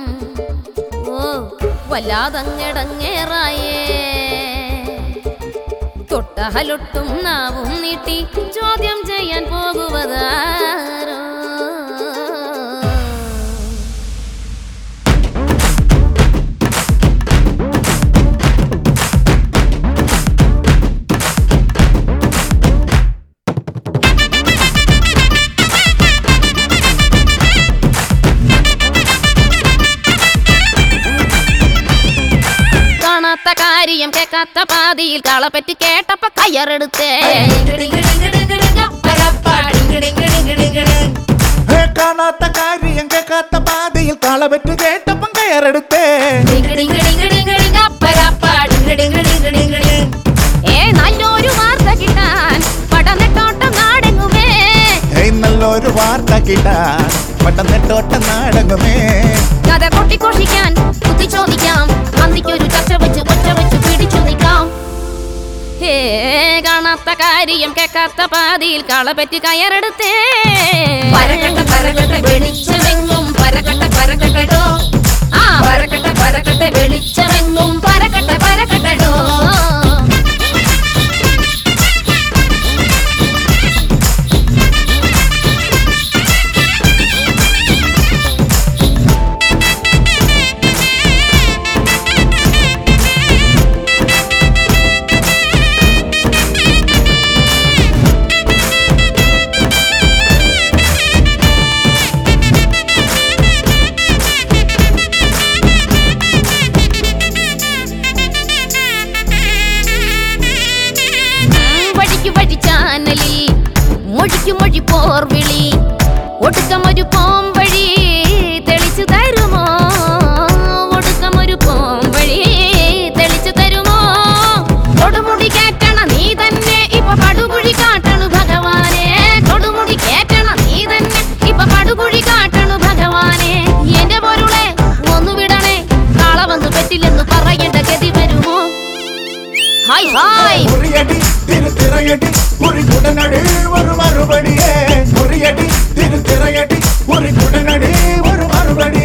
ഓ വല്ലാതങ്ങടങ്ങേറായേ തൊട്ടഹലൊട്ടും നാവും നീട്ടി ചോദ്യം ചെയ്യാൻ പോകുവതാരോ കാണാത്ത കാര്യം കേൾക്കാത്ത പാതിയിൽ കളപ്പറ്റി കേട്ടപ്പ കയ്യറെടുത്തേ ഹേ, കാണാത്ത കാര്യം കേൾക്കാത്ത പാതയിൽ കളപറ്റ് കേട്ടപ്പം കയറെടുത്തേ ഏ നല്ലൊരു വാർത്ത കിട്ടാൻ പടനെട്ടോട്ടം നാടെങ്ങുമേ ഹേയ് നല്ലൊരു വാർത്ത കിട്ടാൻ പട്ടന്നെട്ടോട്ട നാടകമേ കഥ കൊട്ടിക്കൊഷിക്കാൻ ബുദ്ധി ചോദിക്കാം അന്തിക്കൊരു ചർച്ച വെച്ച് ഒച്ച വെച്ച് പിടിച്ചു നിൽക്കാം ഹേ കാണാത്ത കാര്യം കേൾക്കാത്ത പാതിയിൽ കളപറ്റി കയറെടുത്തേ പരക്കട്ട പരക്കട്ട വെളിച്ചമെങ്ങും പരക്കട്ട പരക്കട്ടടോ ആ പരക്കട്ട പരക്കട്ട വെളിച്ചമെങ്ങും പരക്കട്ട പരക്കട്ടടോ ഉം, വഴിക്ക് വഴി ചാനലിൽ മൊഴിക്ക് മൊഴി പോർവിളി ഒടുക്കമൊരു പോംവഴി തെളിച്ചു തരുമോ ഒടുക്കമൊരു പോംവഴി തെളിച്ചു തരുമോ കൊടുമുടി കേറ്റണ നീ തന്നെ ഇപ്പൊ പടുകുഴി കാട്ടണു ഭഗവാനെ കൊടുമുടി കേറ്റണ നീ തന്നെ ഇപ്പൊ പടുകുഴി കാട്ടണു ഭഗവാനെ എന്റെ പൊരുളെ ഒന്നു വിടണേ നാളെ വന്നു പറ്റില്ലെന്ന് പറയേണ്ട ഗതി വരുമോ ഹായ് ഹായ് മുറിയടി തിരുത്തിറയടി ഒരു കുടനടി ഒരു മറുപടിയേ മുറിയടി തിരുത്തിറയടി ഒരു കുടനടി ഒരു മറുപടി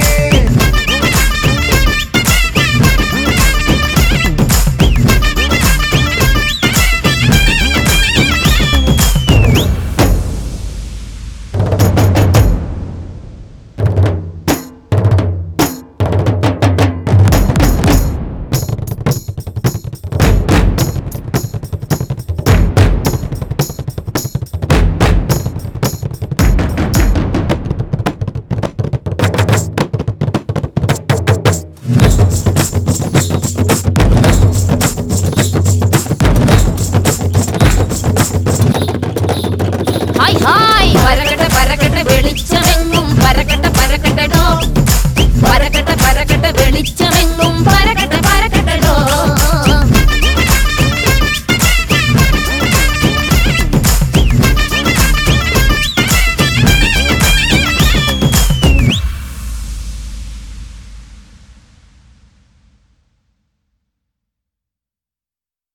ഹായ് ഹായ് പരക്കട്ട പരക്കട്ട വെളിച്ചമെങ്ങും പരക്കട്ട പരക്കട്ടടോ പരക്കട്ട പരക്കട്ട വെളിച്ചമെങ്ങും പര